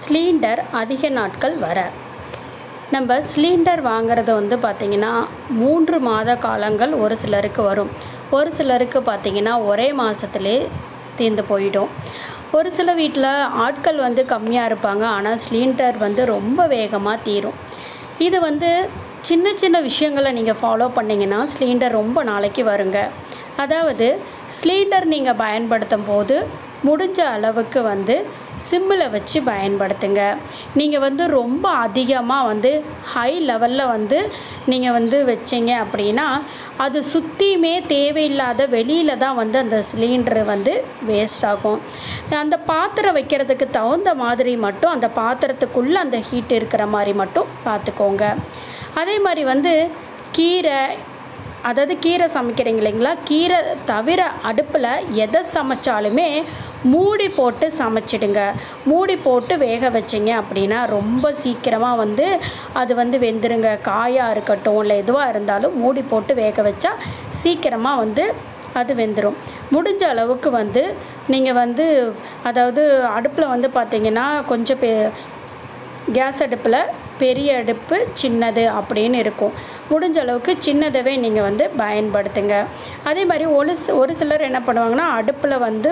cylinder அதிக நாட்கள் வர நம்ம சிலிண்டர் வாங்குறது வந்து பார்த்திங்கன்னா மூன்று மாத காலங்கள் ஒரு சிலருக்கு வரும் ஒரு சிலருக்கு பார்த்திங்கன்னா ஒரே மாதத்துலேயே தீர்ந்து போயிடும் ஒரு சில வீட்டில் ஆட்கள் வந்து கம்மியாக இருப்பாங்க ஆனால் சிலிண்டர் வந்து ரொம்ப வேகமாக தீரும் இது வந்து சின்ன சின்ன விஷயங்களை நீங்கள் ஃபாலோ பண்ணிங்கன்னா சிலிண்டர் ரொம்ப நாளைக்கு வருங்க அதாவது சிலிண்டர் நீங்கள் பயன்படுத்தும் போது முடிஞ்ச அளவுக்கு வந்து சிம்மில் வச்சு பயன்படுத்துங்க நீங்கள் வந்து ரொம்ப அதிகமாக வந்து ஹை லெவலில் வந்து நீங்கள் வந்து வச்சீங்க அப்படின்னா அது சுற்றியுமே தேவையில்லாத வெளியில் தான் வந்து அந்த சிலிண்டரு வந்து வேஸ்ட் ஆகும் அந்த பாத்திரம் வைக்கிறதுக்கு தகுந்த மாதிரி மட்டும் அந்த பாத்திரத்துக்குள்ளே அந்த ஹீட் இருக்கிற மாதிரி மட்டும் பார்த்துக்கோங்க அதே மாதிரி வந்து கீரை அதாவது கீரை சமைக்கிறீங்க இல்லைங்களா கீரை தவிர அடுப்பில் எதை சமைச்சாலுமே மூடி போட்டு சமைச்சிடுங்க மூடி போட்டு வேக வச்சிங்க அப்படின்னா ரொம்ப சீக்கிரமாக வந்து அது வந்து வெந்துருங்க காயாக இருக்கட்டும் இல்லை எதுவாக இருந்தாலும் மூடி போட்டு வேக வச்சா சீக்கிரமாக வந்து அது வெந்துடும் முடிஞ்ச அளவுக்கு வந்து நீங்கள் வந்து அதாவது அடுப்பில் வந்து பார்த்தீங்கன்னா கொஞ்சம் பெ கேஸ் அடுப்பில் பெரிய அடுப்பு சின்னது அப்படின்னு இருக்கும் முடிஞ்ச அளவுக்கு சின்னதவே நீங்கள் வந்து பயன்படுத்துங்க அதே மாதிரி ஒரு சி- ஒரு சிலர் என்ன பண்ணுவாங்கன்னா அடுப்பில் வந்து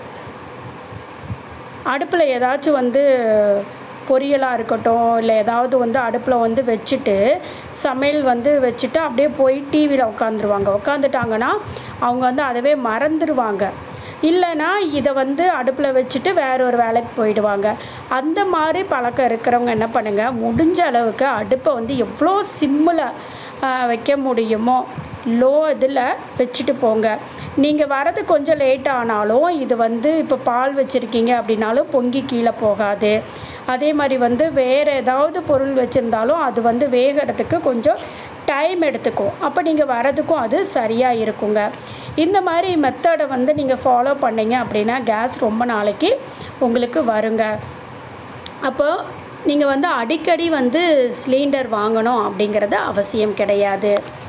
அடுப்பில் ஏதாச்சும் வந்து பொரியலாக இருக்கட்டும் இல்லை ஏதாவது வந்து அடுப்பில் வந்து வச்சுட்டு சமையல் வந்து வச்சுட்டு அப்படியே போய் டிவியில் உட்காந்துருவாங்க உட்காந்துட்டாங்கன்னா அவங்க வந்து அதவே மறந்துடுவாங்க இல்லைன்னா இதை வந்து அடுப்பில் வச்சுட்டு வேற ஒரு வேலைக்கு போயிடுவாங்க அந்த மாதிரி பழக்கம் இருக்கிறவங்க என்ன பண்ணுங்கள் முடிஞ்ச அளவுக்கு அடுப்பை வந்து எவ்வளோ சிம்மில் வைக்க முடியுமோ லோ இதில் வச்சுட்டு போங்க நீங்கள் வரது கொஞ்சம் லேட் ஆனாலும் இது வந்து இப்போ பால் வச்சுருக்கீங்க அப்படின்னாலும் பொங்கி கீழே போகாது அதே மாதிரி வந்து வேறு ஏதாவது பொருள் வச்சுருந்தாலும் அது வந்து வேகிறதுக்கு கொஞ்சம் டைம் எடுத்துக்கும் அப்போ நீங்கள் வரதுக்கும் அது சரியாக இருக்குங்க இந்த மாதிரி மெத்தடை வந்து நீங்கள் ஃபாலோ பண்ணீங்க அப்படின்னா கேஸ் ரொம்ப நாளைக்கு உங்களுக்கு வருங்க அப்போ நீங்கள் வந்து அடிக்கடி வந்து சிலிண்டர் வாங்கணும் அப்படிங்கிறது அவசியம் கிடையாது